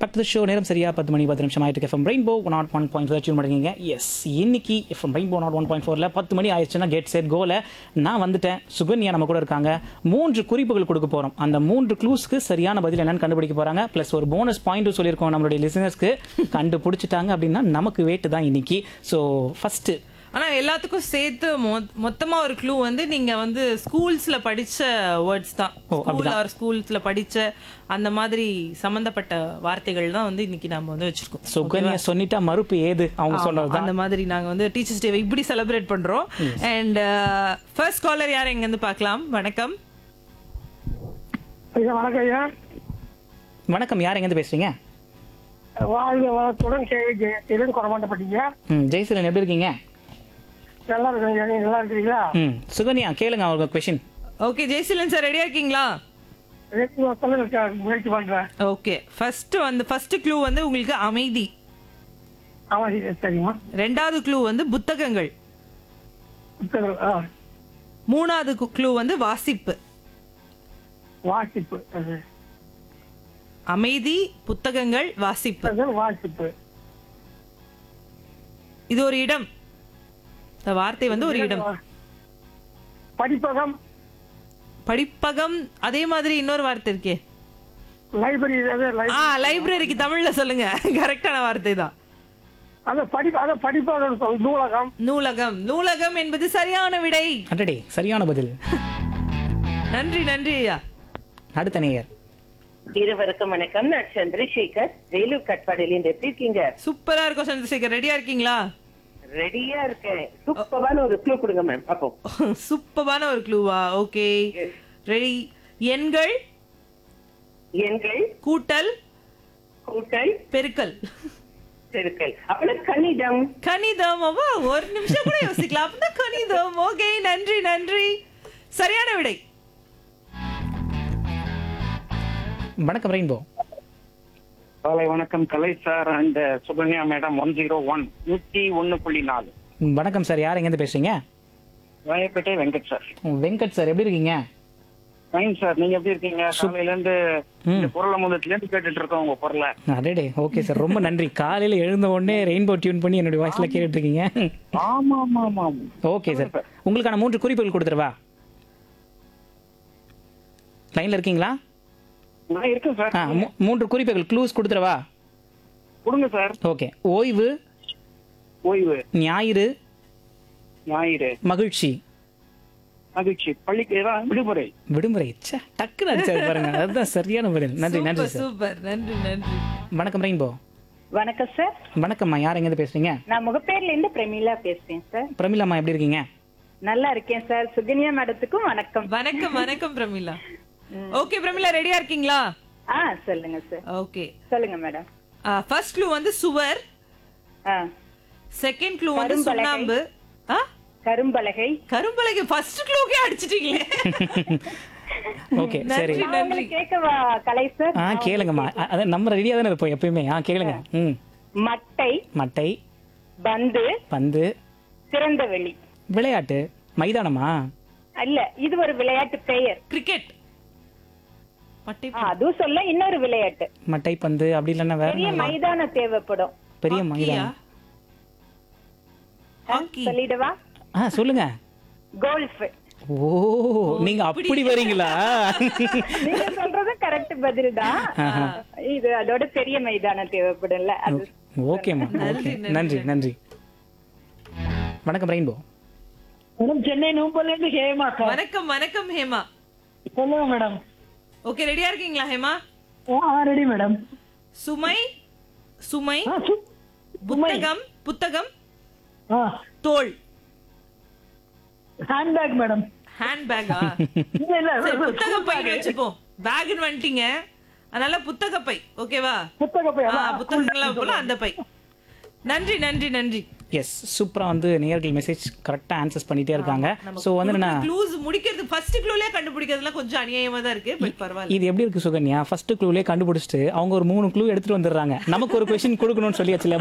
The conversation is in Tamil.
பேக் டு ஷோ நேரம் சரியா பத்து மணி பத்து நிமிஷம் ஆயிட்டு FM Rainbow nought one point four tune பண்ணிருக்கீங்க எஸ் இன்னைக்கு FM Rainbow nought one point ஃபோரில் பத்து மணி ஆயிடுச்சுன்னா கேட் செட் கோல நான் வந்துட்டேன் சுகன்யா நம்ம கூட இருக்காங்க மூன்று குறிப்புகள் கொடுக்க போகிறோம் அந்த மூன்று க்ளூஸ்க்கு சரியான பதில் என்னன்னு கண்டுபிடிக்க போகிறாங்க ப்ளஸ் ஒரு போனஸ் பாயிண்ட்டும் சொல்லியிருக்கோம் நம்மளுடைய லிசனர்ஸ்க்கு கண்டுபிடிச்சிட்டாங்க அப்படின்னா நமக்கு வேட்டு தான் இன்னைக்கு ஸோ ஃபஸ்ட்டு ஆனா எல்லாத்துக்கும் சேர்த்து மொ- மொத்தமா ஒரு க்ளூ வந்து நீங்க வந்து ஸ்கூல்ஸ்ல படிச்ச வேர்ட்ஸ் தான் ஓ, ஸ்கூல் ஆர் ஸ்கூல்ஸ்ல படிச்ச அந்த மாதிரி சம்பந்தப்பட்ட வார்த்தைகள் தான் வந்து இன்னைக்கு நாம வந்து வச்சிருக்கோம் சுகன்யா சொன்னிட்டா மறுப்பு ஏது அவங்க சொன்னது தான் அந்த மாதிரி நாங்க வந்து டீச்சர்ஸ் டே இப்படி செலிப்ரேட் பண்றோம் அண்ட் ஃபர்ஸ்ட் காலர் யார் எங்க இருந்து பார்க்கலாம் வணக்கம் ஐயா வணக்கம் ஐயா வணக்கம் யார் எங்கேருந்து பேசுறீங்க வாழ்க வளத்துடன் கேள்வி ஜெயசீலன் குறமாட்டப்பட்டீங்க ம் ஜெய்சீலன் எப்படி இருக்கீங்க நல்லா இருக்கீங்க நீங்க நல்லா இருக்கிறீங்களா ம் சுகன்யா கேளுங்க அவங்க கொஷின் ஓகே ஜெய்சீலன் சார் ரெடியா இருக்கீங்களா ரெண்டு வருஷத்துல இருக்க முயற்சி பண்றேன் ஓகே ஃபர்ஸ்ட் வந்து ஃபர்ஸ்ட் க்ளூ வந்து உங்களுக்கு அமைதி ஆமா இது சரிம்மா ரெண்டாவது க்ளூ வந்து புத்தகங்கள் புத்தகம், ஆ, மூணாவது க்ளூ வந்து வாசிப்பு வாசிப்பு அது. அமைதி புத்தகங்கள் வாசிப்பு புத்தகம், வாசிப்பு இது ஒரு இடம் இந்த வார்த்தை வந்து ஒரு இடம் படிப்பகம் படிப்பகம் அதே மாதிரி இன்னொரு வார்த்தை இருக்கே லைப்ரரி அது லை- ஆ லைப்ரரிக்கு தமிழ்ல சொல்லுங்க கரெக்டான வார்த்தை தான் அது படி அது படிப்பகம் சொல், நூலகம் நூலகம் நூலகம் என்பது சரியான விடை அடடே சரியான பதில் நன்றி நன்றி ஐயா அடுத்த நேயர் இருவருக்கும் வணக்கம் நான் சந்திரசேகர் வேலூர் கட்பாடியிலிருந்து எப்படி இருக்கீங்க சூப்பரா இருக்கும் சந்திரசேகர் ரெடியா இருக்கீங்களா ரெடியா இருக்கேன் சூப்பரான ஒரு க்ளூ கொடுங்க மேம் அப்போ சூப்பரான ஒரு க்ளூவா ஓகே ரெடி எண்கள் எண்கள் கூட்டல் கூட்டல் பெருக்கல் பெருக்கல் அப்புறம் கணிதம் கணிதம் அவ்வா ஒரு நிமிஷம் கூட யோசிக்கலாம் அப்படின்னா கணிதம் ஓகே நன்றி நன்றி சரியான விடை வணக்கம் ரெயின்போ காலை வணக்கம் Kalai sir and Sukanya madam one zero one நூத்தி ஒன்னு புள்ளி நாலு ம், வணக்கம் சார் யார் எங்கேருந்து பேசுறீங்க ராயப்பேட்டை வெங்கட் சார் ம், வெங்கட் சார் எப்படி இருக்கீங்க ஃபைன் சார் நீங்க எப்படி இருக்கீங்க காலையில இருந்து இந்த குரல் முதத்துல இருந்து கேட்டுட்டு இருக்கோம் உங்க குரலை அடடே ஓகே சார் ரொம்ப நன்றி காலையில் எழுந்த உடனே ரெயின்போ டியூன் பண்ணி என்னுடைய வாய்ஸ்ல கேட்டுட்டு இருக்கீங்க ஆமா ஆமா ஆமா ஆமா. ஓகே சார் உங்களுக்கான மூன்று குறிப்புகள் கொடுத்துருவா லைன்ல இருக்கீங்களா நான் இருக்கேன் சார் ஆ மூ- மூன்று குறிப்புகள் க்ளூஸ் கொடுத்துருவா கொடுங்க சார் ஓகே ஓய்வு ஓய்வு ஞாயிறு ஞாயிறு மகிழ்ச்சி மகிழ்ச்சி பள்ளிக்கு ஏதாவது விடுமுறை விடுமுறை ச்சே டக்குன்னு அடிச்சாரு பாருங்க அதுதான் சரியான பதில் நன்றி நன்றி சூப்பர் சார் சூப்பர் நன்றி நன்றி வணக்கம் ரெயின்போ வணக்கம் சார் வணக்கம்மா யார் எங்கேருந்து பேசுறீங்க நான் முகப்பேர்ல இருந்து பிரமிளா பேசுறேன் சார் பிரமிளாம்மா எப்படி இருக்கீங்க நல்லா இருக்கேன் சார் சுகன்யா மேடத்துக்கும் வணக்கம் வணக்கம் வணக்கம் பிரமிளா ஓகே பிரமிளா ரெடியா இருக்கீங்களா ஆ சொல்லுங்க சார் ஓகே சொல்லுங்க மேடம் ஃபர்ஸ்ட் க்ளூ வந்து சுவர் ஆ செகண்ட் க்ளூ வந்து கரும்பலகை. சுண்ணாம்பு ஆ கரும்பலகை கரும்பலகை ஃபர்ஸ்ட் க்ளூக்கே அடிச்சிட்டீங்களே ஓகே சரி நன்றி நான் நன்றி உங்களுக்கு கேட்கவா கலை சார் ஆ கேளுங்கம்மா அ- அதான் நம்ம ரெடியாக தானே இருப்போம் எப்பயுமே ஆ கேளுங்க ம் மட்டை மட்டை பந்து பந்து திறந்த வெளி விளையாட்டு மைதானமா அல்ல இது ஒரு விளையாட்டு பெயர் கிரிக்கெட் பட்டை ஆ, அதுவும் சொல்ல இன்னொரு விளையாட்டு மட்டை பந்து அப்படி இல்லைன்னா வேற பெரிய என்ன? மைதானம் தேவைப்படும் பெரிய ஹாக்கியா? மைதானம் ஹாக்கி சொல்லிடவா ஆ சொல்லுங்க கோல்ஃப் ஓ நீங்க அப்படி வரீங்களா நீங்க சொல்றது கரெக்ட் பதில் தான் இது அதோட பெரிய மைதானம் தேவைப்படும்ல அது ஓகேம்மா ஓகே நன்றி நன்றி வணக்கம் ரெயின்போ மேடம் சென்னை நூம்பல்ல இருந்து ஹேமா சார் வணக்கம் வணக்கம் ஹேமா சொல்லுங்க மேடம் ஓகே ரெடியா இருக்கீங்களா ஹேமா ஆ ரெடி மேடம் சுமை சுமை ஆ, சு- புத்தகம் புத்தகம் ஆ தோல் ஹேண்ட்பேக் மேடம் ஹேண்ட்பேக்கா இல்ல இல்ல சரி புத்தக பை வச்சுப்போம் பேக்னு வந்துட்டீங்க அதனால புத்தக பை ஓகேவா புத்தக பை ஆ, புத்தகங்கள்லாம் போல அந்த பை நன்றி நன்றி நன்றி எஸ் சூப்பரா வந்து நேயர்கள் மெசேஜ் கரெக்டா ஆன்சர்ஸ் பண்ணிட்டே இருக்காங்க ஸோ வந்து நான் க்ளூஸ் முடிக்கிறது ஃபர்ஸ்ட் க்ளூலயே கண்டுபிடிக்கிறதுலாம் கொஞ்சம் அநியாயமா தான் இருக்கு பட் பரவாயில்ல இது எப்படி இருக்கு சுகன்யா ஃபர்ஸ்ட் க்ளூலே கண்டுபிடிச்சிட்டு அவங்க ஒரு மூணு க்ளூ எடுத்துட்டு வந்துடுறாங்க நமக்கு ஒரு கொஸ்டின் கொடுக்கணும்னு சொல்லியாச்சுல